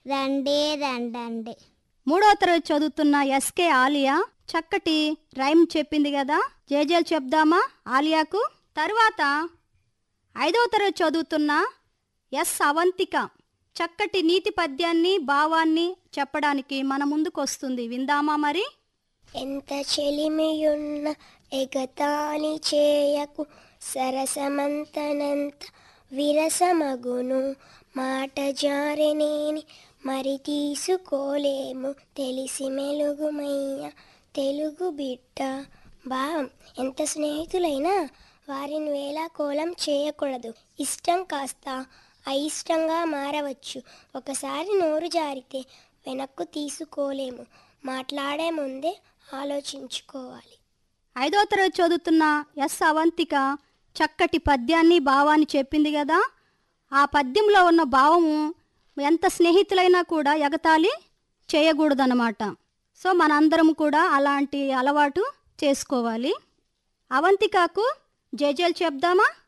రండి రండండి మూడో తరగతి చదువుతున్న ఎస్కే ఆలియా చక్కటి రైమ్ చెప్పింది కదా జేజేలు చెప్దామా ఆలియాకు తరువాత ఐదవ తరగతి చదువుతున్న ఎస్ అవంతిక చక్కటి నీతి పద్యాన్ని భావాన్ని చెప్పడానికి మన ముందుకు వస్తుంది విందామా మరి ఎంత చెలిమియున్న ఎగతాళి చేయకు సరసమంతనంత విరసమగును మాట జారెనేని మరి తీసుకోలేము తెలిసి మెలుగుమయ్య తెలుగు బిడ్డ భావం ఎంత స్నేహితులైనా వారిని వేలాకోలం చేయకూడదు ఇష్టం కాస్త అయిష్టంగా మారవచ్చు ఒకసారి నోరు జారితే వెనక్కు తీసుకోలేము మాట్లాడే ముందే ఆలోచించుకోవాలి ఐదో తరగతి చదువుతున్న ఎస్ అవంతిక చక్కటి పద్యాన్ని భావాన్ని చెప్పింది కదా ఆ పద్యంలో ఉన్న భావము ఎంత స్నేహితులైనా కూడా ఎగతాళి చేయకూడదన్నమాట సో మనందరం కూడా అలాంటి అలవాటు చేసుకోవాలి అవంతికకు జేజేలు చెప్దామా